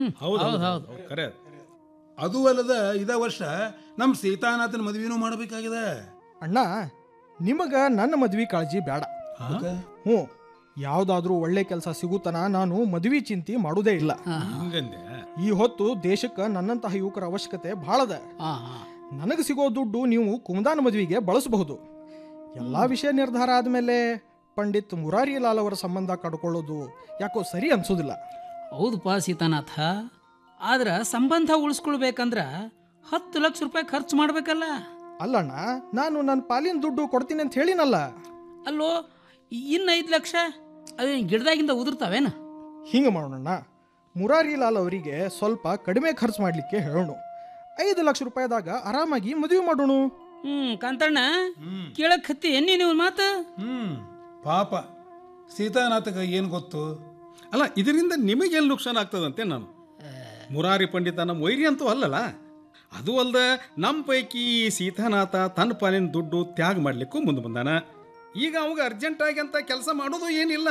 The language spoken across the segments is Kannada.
ಹೌದು ಹೌದು ಹೌದು ಕರೆ ಅದು ಅಲ್ಲದ ಇದ ವರ್ಷ ನಮ್ಮ ಸೀತಾನಾಥನ ಮದುವೆನೂ ಮಾಡಬೇಕಾಗಿದೆ ಅಣ್ಣ ನಿಮಗ ನನ್ನ ಮದ್ವಿ ಕಾಳಜಿ ಬೇಡ ಅದಕ್ಕೆ ಹ್ಞೂ ಯಾವುದಾದ್ರೂ ಒಳ್ಳೆ ಕೆಲಸ ಸಿಗುತ್ತನ ನಾನು ಮದುವೆ ಚಿಂತೆ ಮಾಡೋದೇ ಇಲ್ಲ ಹಿಂಗಂದೆ ಈ ಹೊತ್ತು ದೇಶಕ್ಕೆ ನನ್ನಂತಹ ಯುವಕರ ಅವಶ್ಯಕತೆ ಭಾಳದ ಹಾ ಹಾ ನನಗೆ ಸಿಗೋ ದುಡ್ಡು ನೀವು ಕುಮದಾನ ಮದುವೆಗೆ ಬಳಸಬಹುದು ಎಲ್ಲ ವಿಷಯ ನಿರ್ಧಾರ ಆದಮೇಲೆ ಪಂಡಿತ್ ಮುರಾರಿ ಲಾಲ್ ಅವರ ಸಂಬಂಧ ಕಡ್ಕೊಳ್ಳೋದು ಯಾಕೋ ಸರಿ ಅನ್ಸೋದಿಲ್ಲ ಹೌದಪ್ಪ ಸೀತಾನಾಥ ಆದ್ರೆ ಸಂಬಂಧ ಉಳಿಸ್ಕೊಳ್ಬೇಕಂದ್ರ ಹತ್ತು ಲಕ್ಷ ರೂಪಾಯಿ ಖರ್ಚು ಮಾಡ್ಬೇಕಲ್ಲ ಅಲ್ಲಣ್ಣ ನಾನು ನನ್ನ ಪಾಲಿನ ದುಡ್ಡು ಕೊಡ್ತೀನಿ ಅಂತ ಹೇಳಿನಲ್ಲ ಅಲ್ಲೋ ಇನ್ನು ಐದು ಲಕ್ಷ ಅದೇನು ಗಿಡದಾಗಿಂದ ಉದುರ್ತಾವೇನ ಹಿಂಗೆ ಮಾಡೋಣ ಮುರಾರಿ ಲಾಲ್ ಅವರಿಗೆ ಸ್ವಲ್ಪ ಕಡಿಮೆ ಖರ್ಚು ಮಾಡಲಿಕ್ಕೆ ಹೇಳೋಣ ಐದು ಲಕ್ಷ ರೂಪಾಯಿದಾಗ ಆರಾಮಾಗಿ ಮದುವೆ ಮಾಡೋಣ ಹ್ಮ್ ಕಾಂತಣ್ಣ ಕೇಳಕ್ ಹತ್ತಿ ಎನ್ನಿ ನೀವು ಮಾತು ಹ್ಮ್ ಪಾಪ ಸೀತಾನಾಥಗ ಏನು ಗೊತ್ತು ಅಲ್ಲ ಇದರಿಂದ ನಿಮಗೆಲ್ಲಿ ನುಕ್ಸಾನ ಆಗ್ತದಂತೆ ನಾನು ಮುರಾರಿ ಪಂಡಿತ ನಮ್ಮ ವೈರಿ ಅಂತೂ ಅಲ್ಲಲ್ಲ ಅದು ಅಲ್ದ ನಮ್ಮ ಪೈಕಿ ಸೀತಾನಾಥ ತನ್ನ ಪಾಲಿನ ದುಡ್ಡು ತ್ಯಾಗ ಮಾಡ್ಲಿಕ್ಕೂ ಮುಂದೆ ಬಂದಾನ ಈಗ ಅವಾಗ ಅರ್ಜೆಂಟಾಗಿ ಅಂತ ಕೆಲಸ ಮಾಡೋದು ಏನಿಲ್ಲ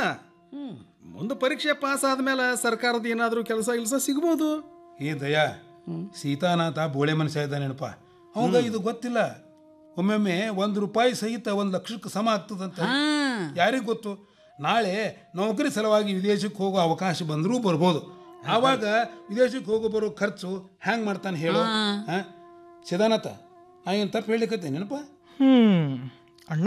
ಮುಂದೆ ಪರೀಕ್ಷೆ ಪಾಸ್ ಆದ್ಮೇಲೆ ಸರ್ಕಾರದ ಏನಾದರೂ ಕೆಲಸ ಗಿಲ್ಸ ಸಿಗ್ಬೋದು ಏ ದಯಾ ಸೀತಾನಾಥ ಬೋಳೆ ಮನುಷ್ಯ ಇದ್ದಾನೇನಪ್ಪ ಅವಾಗ ಇದು ಗೊತ್ತಿಲ್ಲ ಒಮ್ಮೊಮ್ಮೆ ಒಂದು ರೂಪಾಯಿ ಸಹಿತ ಒಂದು ಲಕ್ಷಕ್ಕೆ ಸಮ ಆಗ್ತದಂತ ಹಾ ಯಾರಿಗೆ ಗೊತ್ತು ನಾಳೆ ನೌಕರಿ ಸಲುವಾಗಿ ವಿದೇಶಕ್ಕೆ ಹೋಗೋ ಅವಕಾಶ ಬಂದರೂ ಬರ್ಬೋದು ಆವಾಗ ವಿದೇಶಕ್ಕೆ ಹೋಗೋ ಬರೋ ಖರ್ಚು ಹ್ಯಾಂಗ್ ಮಾಡ್ತಾನೆ ಹೇಳು ಹಾ ಸಿದಾನಾಥ ನಾ ಏನು ತಪ್ಪು ಹೇಳಿಕತ್ತೆ ನೆನಪ ಹ್ಮ್ ಅಣ್ಣ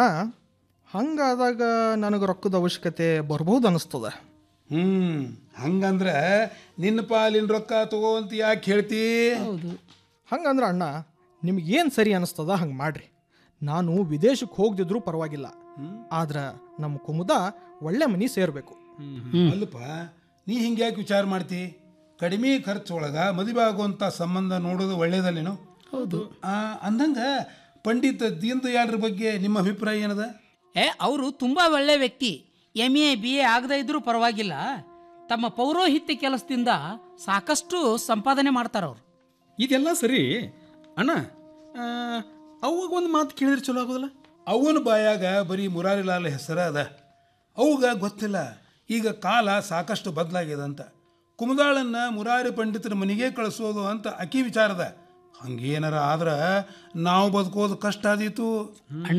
ಹಂಗಾದಾಗ ನನಗೆ ರೊಕ್ಕದ ಅವಶ್ಯಕತೆ ಬರ್ಬೋದು ಅನಿಸ್ತದ ಹ್ಮ್ ಹಂಗಂದ್ರೆ ನಿನ್ನ ಪಾಲಿನ ರೊಕ್ಕ ತಗೋ ಅಂತ ಯಾಕೆ ಹೇಳ್ತಿ ಹೌದು ಹಂಗಂದ್ರೆ ಅಣ್ಣ ನಿಮ್ಗೇನು ಸರಿ ಅನಿಸ್ತದ ಹಂಗೆ ಮಾಡ್ರಿ ನಾನು ವಿದೇಶಕ್ಕೆ ಹೋಗ್ದಿದ್ರೂ ಪರವಾಗಿಲ್ಲ ಆದ್ರೆ ನಮ್ಮ ಕುಮುದ ಒಳ್ಳೆ ಮನಿ ಸೇರಬೇಕು ಅಲ್ಲಪ್ಪ ನೀ ಹಿಂಗೆ ಯಾಕೆ ವಿಚಾರ ಮಾಡ್ತಿ ಕಡಿಮೆ ಖರ್ಚೊಳಗ ಮದುವೆ ಆಗುವಂಥ ಸಂಬಂಧ ನೋಡೋದು ಒಳ್ಳೇದಲ್ಲೇನು ಹೌದು ಅಂದಂಗ ಪಂಡಿತ ದೀನ್ ದಯಾಳ್ರ ಬಗ್ಗೆ ನಿಮ್ಮ ಅಭಿಪ್ರಾಯ ಏನದ ಏ ಅವರು ತುಂಬಾ ಒಳ್ಳೆ ವ್ಯಕ್ತಿ ಎಮ್ ಎ ಬಿ ಎ ಆಗದೇ ಇದ್ರೂ ಪರವಾಗಿಲ್ಲ ತಮ್ಮ ಪೌರೋಹಿತ್ಯ ಕೆಲಸದಿಂದ ಸಾಕಷ್ಟು ಸಂಪಾದನೆ ಮಾಡ್ತಾರ ಅವ್ರು ಇದೆಲ್ಲ ಸರಿ ಅಣ್ಣ ಆ, ಅವಾಗ ಒಂದು ಮಾತು ಕೇಳಿದ್ರೆ ಚಲೋ ಆಗೋದಿಲ್ಲ ಅವನ ಬಾಯಾಗ ಬರೀ ಮುರಾರಿಲಾಲ್ ಹೆಸರ ಅದ ಅವಾಗ ಗೊತ್ತಿಲ್ಲ ಈಗ ಕಾಲ ಸಾಕಷ್ಟು ಬದಲಾಗಿದೆ ಅಂತ ಕುಮದಾಳನ್ನ ಮುರಾರಿ ಪಂಡಿತರ ಮನೆಗೆ ಕಳಿಸೋದು ಅಂತ ಅಕಿ ವಿಚಾರದ ಹಂಗೇನಾರ ಆದ್ರೆ ನಾವು ಬದುಕೋದು ಕಷ್ಟ ಆದೀತು ಅಣ್ಣ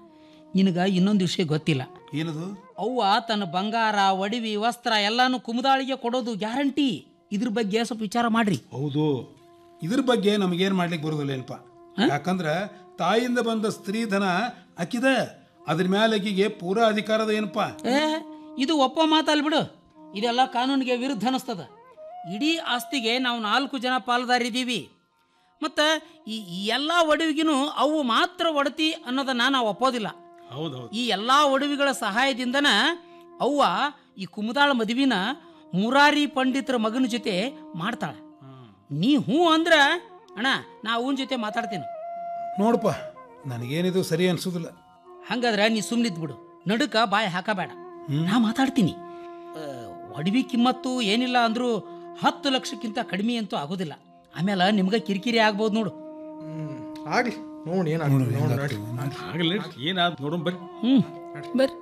ನಿನಗ ಇನ್ನೊಂದು ವಿಷಯ ಗೊತ್ತಿಲ್ಲ ಏನದು ಅವ್ವ ತನ್ನ ಬಂಗಾರ ಒಡವಿ ವಸ್ತ್ರ ಎಲ್ಲಾನು ಕುಮುದಾಳಿಗೆ ಕೊಡೋದು ಗ್ಯಾರಂಟಿ ಇದ್ರ ಬಗ್ಗೆ ಸ್ವಲ್ಪ ವಿಚಾರ ಮಾಡ್ರಿ ಹೌದು ಇದ್ರ ಬಗ್ಗೆ ನಮಗೇನು ಮಾಡ್ಲಿಕ್ಕೆ ಬರೋದಿಲ್ಲ ಏನಪ್ಪ ಯಾಕಂದ್ರೆ ತಾಯಿಯಿಂದ ಬಂದ ಸ್ತ್ರೀಧನ ಅಕ್ಕಿದ ಅದ್ರ ಮ್ಯಾಲೆ ಆಕಿಗೆ ಪೂರಾ ಅಧಿಕಾರದ ಏನಪ್ಪ ಏ ಇದು ಒಪ್ಪ ಮಾತಲ್ ಬಿಡು ಇದೆಲ್ಲ ಕಾನೂನಿಗೆ ವಿರುದ್ಧ ಅನಿಸ್ತದ ಇಡೀ ಆಸ್ತಿಗೆ ನಾವು ನಾಲ್ಕು ಜನ ಪಾಲುದಾರಿದ್ದೀವಿ ಮತ್ತು ಈ ಈ ಎಲ್ಲ ಒಡವಿಗಿನೂ ಅವು ಮಾತ್ರ ಒಡತಿ ಅನ್ನೋದನ್ನ ನಾವು ಒಪ್ಪೋದಿಲ್ಲ ಹೌದು ಹೌದು ಈ ಎಲ್ಲ ಒಡವಿಗಳ ಸಹಾಯದಿಂದನ ಅವ್ವ ಈ ಕುಮುದಾಳ ಮದುವಿನ ಮುರಾರಿ ಪಂಡಿತರ ಮಗನ ಜೊತೆ ಮಾಡ್ತಾಳೆ ನೀ ಹ್ಞೂ ಅಂದ್ರ ಅಣ್ಣ ನಾ ಅವನ ಜೊತೆ ಮಾತಾಡ್ತೀನಿ ನೋಡಪ್ಪ ನನಗೇನಿದು ಸರಿ ಅನ್ಸೋದಿಲ್ಲ ಹಂಗಾದ್ರೆ ನೀ ಸುಮ್ಮನಿದ್ ಬಿಡು ನಡುಕ ಬಾಯಿ ಹಾಕಬೇಡ ನಾ ಮಾತಾಡ್ತೀನಿ ಆ, ಒಡವಿ ಕಿಮ್ಮತ್ತು ಏನಿಲ್ಲ ಅಂದ್ರೂ ಹತ್ತು ಲಕ್ಷಕ್ಕಿಂತ ಕಡಿಮೆ ಅಂತೂ ಆಗೋದಿಲ್ಲ ಆಮೇಲೆ ನಿಮ್ಗೆ ಕಿರಿಕಿರಿ ಆಗ್ಬೋದು ನೋಡು ಆಗಲಿ ನೋಡಿ ಏನಾಗ್ತದೆ ನೋಡಿ ಆಗಲಿ ಏನಾದ್ ನೋಡೋಣ ಬರ್ರಿ ಹ್ಞೂ ಬರ್ರಿ